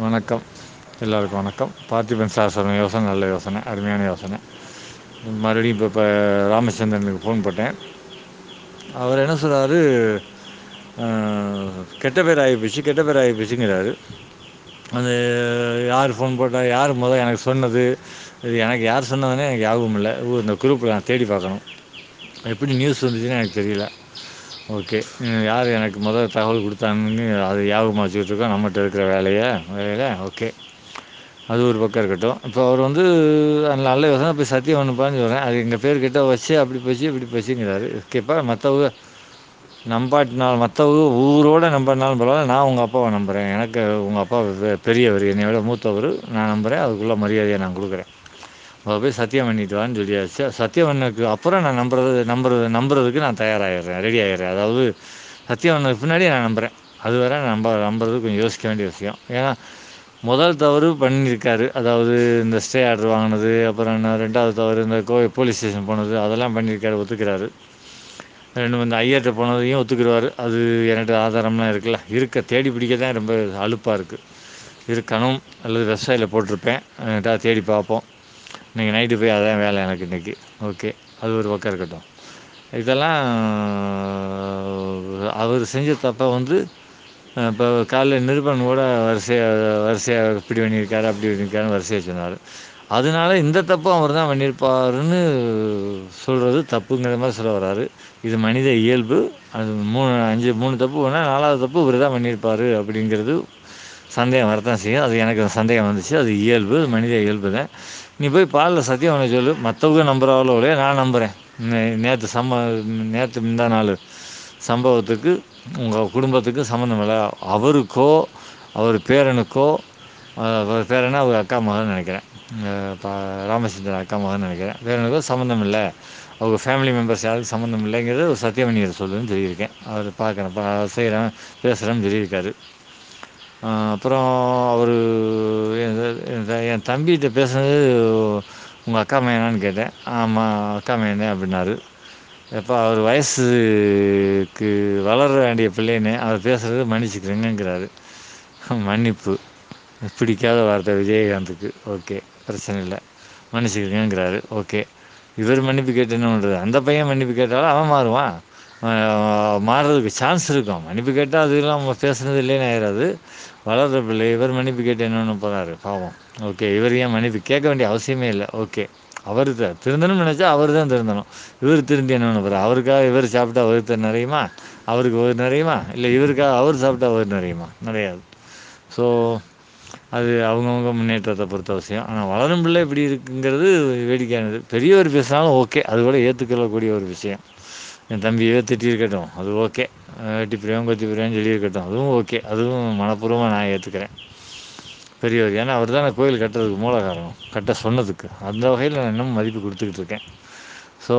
வணக்கம் எல்லோருக்கும் வணக்கம் பார்த்திபன் சார் சொன்ன யோசனை நல்ல யோசனை அருமையான யோசனை மறுபடியும் இப்போ இப்போ ராமச்சந்திரனுக்கு ஃபோன் போட்டேன் அவர் என்ன சொல்கிறாரு கெட்ட பேர் ஆகி போச்சு கெட்ட பேர் ஆகி போச்சுங்கிறாரு அது யார் ஃபோன் போட்டால் யார் முதல் எனக்கு சொன்னது இது எனக்கு யார் சொன்னதுன்னே எனக்கு ஞாபகம் இல்லை ஓ, இந்த குரூப்பில் நான் தேடி பார்க்கணும் எப்படி நியூஸ் வந்துச்சுன்னு எனக்கு தெரியல ஓகே ம், யார் எனக்கு முதல் தகவல் கொடுத்தாங்கன்னு அது ஞாபகமாக வச்சுக்கிட்டு இருக்கோம் நம்மகிட்ட இருக்கிற வேலையை வேலையில் ஓகே அது ஒரு பக்கம் இருக்கட்டும் இப்போ அவர் வந்து அந்த நல்ல யோசனை போய் சத்தியம் ஒன்றுப்பான்னு சொல்கிறேன் அது எங்கள் பேர் கிட்ட வச்சு அப்படி போச்சு இப்படி போச்சுங்கிறாரு ஓகேப்பா மற்றவங்க நம்பாட்டினால் மற்றவங்க ஊரோட நம்பினாலும் பரவாயில்ல நான் உங்கள் அப்பாவை நம்புகிறேன் எனக்கு உங்கள் அப்பா பெ- பெரியவர் என்னை விட மூத்தவர் நான் நம்புகிறேன் அதுக்குள்ள மரியாதையை நான் கொடுக்குறேன் அவள் போய் சத்தியம் பண்ணிட்டு வான்னு சொல்லியாச்சு சத்தியம் பண்ணதுக்கு அப்புறம் நான் நம்புறது நம்புறது நம்புறதுக்கு நான் தயாராகிடுறேன் ரெடி ஆகிடுறேன் அதாவது சத்தியம் பண்ணதுக்கு பின்னாடி நான் நம்புகிறேன் அது வரை நான் நம்ப நம்புறது கொஞ்சம் யோசிக்க வேண்டிய விஷயம் ஏன்னா முதல் தவறு பண்ணியிருக்காரு அதாவது இந்த ஸ்டே ஆர்டர் வாங்கினது அப்புறம் என்ன ரெண்டாவது தவறு இந்த கோ போலீஸ் ஸ்டேஷன் போனது அதெல்லாம் பண்ணியிருக்காரு ஒத்துக்கிறாரு ரெண்டு இந்த ஐயர்கிட்ட போனதையும் ஒத்துக்கிடுவார் அது என்கிட்ட ஆதாரம்லாம் இருக்குல்ல இருக்க தேடி பிடிக்க தான் ரொம்ப அலுப்பாக இருக்குது இருக்கணும் அல்லது வெப்சைட்டில் போட்டிருப்பேன் என்கிட்ட தேடி பார்ப்போம் இன்றைக்கி நைட்டு போய் அதான் வேலை எனக்கு இன்றைக்கி ஓகே அது ஒரு பக்கம் இருக்கட்டும் இதெல்லாம் அவர் செஞ்ச தப்பை வந்து இப்போ காலைல நிருபன் கூட வரிசையாக வரிசையாக இப்படி பண்ணியிருக்காரு அப்படி பண்ணியிருக்காருன்னு வரிசையாக சொன்னார் அதனால இந்த தப்பும் அவர் தான் பண்ணியிருப்பாருன்னு சொல்கிறது தப்புங்கிற மாதிரி சொல்ல வர்றாரு இது மனித இயல்பு அது மூணு அஞ்சு மூணு தப்பு வேணால் நாலாவது தப்பு இவர் தான் பண்ணியிருப்பாரு அப்படிங்கிறது சந்தேகம் வரத்தான் செய்யும் அது எனக்கு சந்தேகம் வந்துச்சு அது இயல்பு அது மனித இயல்பு தான் நீ போய் பாலில் சத்தியம் பண்ண சொல்லு மற்றவங்க நம்புகிறாங்களோ இல்லையா நான் நம்புகிறேன் நேற்று சம்ம நேற்று முந்தா நாள் சம்பவத்துக்கு உங்கள் குடும்பத்துக்கு சம்மந்தம் இல்லை அவருக்கோ அவர் பேரனுக்கோ அஹ் அவர் பேரனா அவர் அக்கா மகன் நினைக்கிறேன் அஹ் பா ராமச்சந்திரன் அக்கா மகன் நினைக்கிறேன் பேரனுக்கோ சம்மந்தம் இல்லை அவங்க ஃபேமிலி மெம்பர்ஸ் யாருக்கும் சம்மந்தம் இல்லைங்கிறது ஒரு சத்தியமணியர் சொல்லுன்னு சொல்லியிருக்கேன் அவர் பார்க்குறேன் பா செய்கிறேன் பேசுகிறேன்னு சொல்லியிருக்காரு ஆஹ் அப்புறம் அவர் என் தம்பிகிட்ட பேசுனது உங்கள் அக்கா மையனான்னு கேட்டேன் ஆமாம் அக்கா மையனே அப்படின்னாரு எப்போ அவர் வயசுக்கு வளர வேண்டிய பிள்ளைன்னு அவர் பேசுகிறது மன்னிச்சுக்கிறேங்கிறாரு மன்னிப்பு பிடிக்காத வார்த்தை விஜயகாந்துக்கு ஓகே பிரச்சனை இல்லை மன்னிச்சுக்கிறேங்கிறாரு ஓகே இவர் மன்னிப்பு கேட்டு என்ன பண்ணுறது அந்த பையன் மன்னிப்பு கேட்டாலும் அவன் மாறுவான் அவன் மாறுறதுக்கு சான்ஸ் இருக்கும் மன்னிப்பு கேட்டால் அதெல்லாம் நம்ம பேசுனது இல்லைன்னு ஆயிடாது வளர்ற பிள்ளை இவர் மன்னிப்பு கேட்டு என்னென்னு போகிறாரு பாவம் ஓகே இவர் ஏன் மன்னிப்பு கேட்க வேண்டிய அவசியமே இல்லை ஓகே அவர் த- திருந்தணும்னு நினச்சா அவர் தான் திருந்தணும் இவர் திருந்தி என்ன பண்ண போகிறார் அவருக்காக இவர் சாப்பிட்டா அவருக்கு நிறையுமா அவருக்கு ஒரு நிறையுமா இல்லை இவருக்காக அவர் சாப்பிட்டா அவர் நிறையுமா நிறையாது ஸோ அது அவங்கவுங்க முன்னேற்றத்தை பொறுத்த விஷயம் ஆனால் வளரும் பிள்ளை இப்படி இருக்குங்கிறது வேடிக்கையானது பெரியவர் பேசினாலும் ஓகே அது கூட ஏற்றுக்கொள்ளக்கூடிய ஒரு விஷயம் என் தம்பியவே திட்டியிருக்கட்டும் அது ஓகே வெட்டி பிரியம் கொத்தி பிரியான்னு சொல்லியிருக்கட்டும் அதுவும் ஓகே அதுவும் மனப்பூர்வமாக நான் ஏற்றுக்கிறேன் பெரியவர் ஏன்னா அவர் தான் கோயில் கட்டுறதுக்கு மூல காரணம் கட்ட சொன்னதுக்கு அந்த வகையில் நான் இன்னும் மதிப்பு கொடுத்துக்கிட்டு இருக்கேன் ஸோ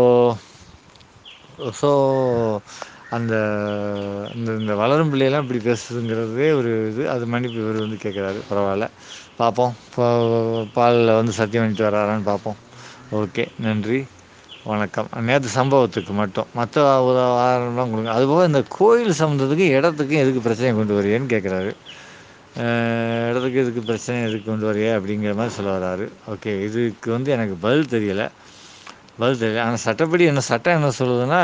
ஸோ அந்த இந்த இந்த வளரும் பிள்ளையெல்லாம் இப்படி பேசுதுங்கிறதே ஒரு இது அது மன்னிப்பு இவர் வந்து கேட்குறாரு பரவாயில்ல பார்ப்போம் இப்போ பாலில் வந்து சத்தியம் பண்ணிட்டு வராரான்னு பார்ப்போம் ஓகே நன்றி வணக்கம் நேற்று சம்பவத்துக்கு மட்டும் மற்ற ஆதாரம்லாம் கொடுங்க அதுபோக இந்த கோயில் சம்மந்தத்துக்கும் இடத்துக்கும் எதுக்கு பிரச்சனையை கொண்டு வரீங்கன்னு கேட்குறாரு அஹ் இடத்துக்கு எதுக்கு பிரச்சனை எதுக்கு கொண்டு வரையே அப்படிங்கிற மாதிரி சொல்ல வராரு ஓகே இதுக்கு வந்து எனக்கு பதில் தெரியலை பதில் தெரியல ஆனால் சட்டப்படி என்ன சட்டம் என்ன சொல்லுதுன்னா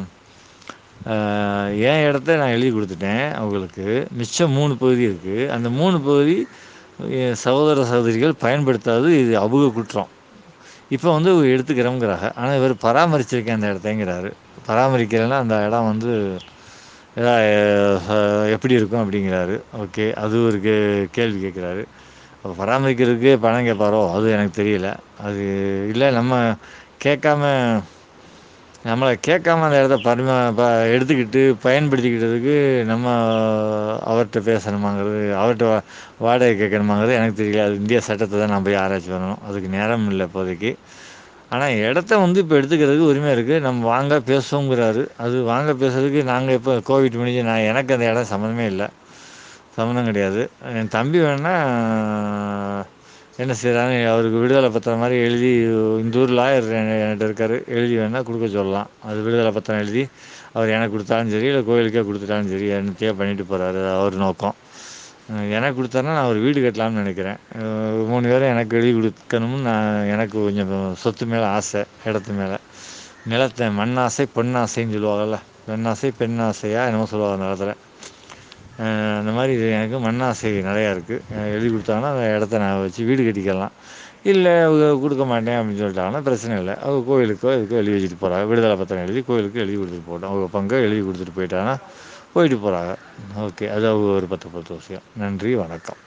அஹ் என் இடத்த நான் எழுதி கொடுத்துட்டேன் அவங்களுக்கு மிச்சம் மூணு பகுதி இருக்குது அந்த மூணு பகுதி என் சகோதர சகோதரிகள் பயன்படுத்தாது இது அபுக குற்றம் இப்போ வந்து எடுத்துக்கிறோங்கிறாங்க ஆனால் இவர் பராமரிச்சிருக்கேன் அந்த இடத்தைங்கிறாரு பராமரிக்கலைன்னா அந்த இடம் வந்து ஏதா, அஹ், எப்படி இருக்கும் அப்படிங்கிறாரு ஓகே அது ஒரு கே கேள்வி கேட்குறாரு அப்போ பராமரிக்கிறதுக்கு பணம் கேட்பாரோ அது எனக்கு தெரியல அது இல்லை நம்ம கேட்காம நம்மளை கேட்காம அந்த இடத்த பரிமா ப எடுத்துக்கிட்டு பயன்படுத்திக்கிட்டதுக்கு நம்ம அவர்கிட்ட பேசணுமாங்கிறது அவர்கிட்ட வா- வாடகை கேட்கணுமாங்கிறது எனக்கு தெரியல அது இந்திய சட்டத்தை தான் நான் போய் ஆராய்ச்சி பண்ணணும் அதுக்கு நேரம் இல்லை இப்போதைக்கு ஆனால் இடத்த வந்து இப்போ எடுத்துக்கிறதுக்கு உரிமை இருக்குது நம்ம வாங்க பேசுவோங்கிறாரு அது வாங்க பேசுறதுக்கு நாங்கள் இப்போ கோவிட் முடிஞ்சு நான் எனக்கு அந்த இடம் சம்மந்தமே இல்லை சம்மந்தம் கிடையாது என் தம்பி வேணா என்ன செய்கிறாங்க அவருக்கு விடுதலை பத்திரம் மாதிரி எழுதி இந்த ஊர் லாயர் என்கிட்ட இருக்கார் எழுதி வேணால் கொடுக்க சொல்லலாம் அது விடுதலை பத்திரம் எழுதி அவர் எனக்கு கொடுத்தாலும் சரி இல்லை கோயிலுக்கே கொடுத்துட்டாலும் சரி என்னத்தையோ பண்ணிட்டு போகிறாரு அவர் நோக்கம் எனக்கு குடுத்தாருனா நா ஒரு வீடு கட்டலாம்னு நெனைக்கிறே மூணு பேரும் எனக்கு எழுதி குடுக்கணும்னு நா எனக்கு கொஞ்சம் சொத்து மேல ஆச எடத்து மேல நிலத்த மண்ணாசை பொன்னாசைன்னு சொல்லுவாங்கல்ல பெண்ணாசை பெண்ணாசையா என்னமோ சொல்லுவாங்க அந்த காலத்துல அ அந்த மாரி எனக்கு மண்ணாசை நெறையா இருக்கு எழுதி குடுத்தாங்கன்னா அந்த எடத்த நா வச்சு வீடு கட்டிக்கிட்லா இல்ல அவுக குடுக்க மாட்டே அப்டின்னு சொல்லிட்டாங்கன்னா பிரச்சன இல்ல அவுக கோயிலுக்கோ எதுக்கோ எழுதி வச்சுட்டு போறாக விடுதல பத்திரோ எழுதி கோயிலுக்கு எழுதி குடுத்துட்டு போகட்டு அவுக பங்க எழுதி குடுத்துட்டு போயிட்டாங்கன்னா போயிட்டு போறாக ஓகே அது அவுக விருப்பத்த பொறுத்த விஷயோ நன்றி வணக்கம்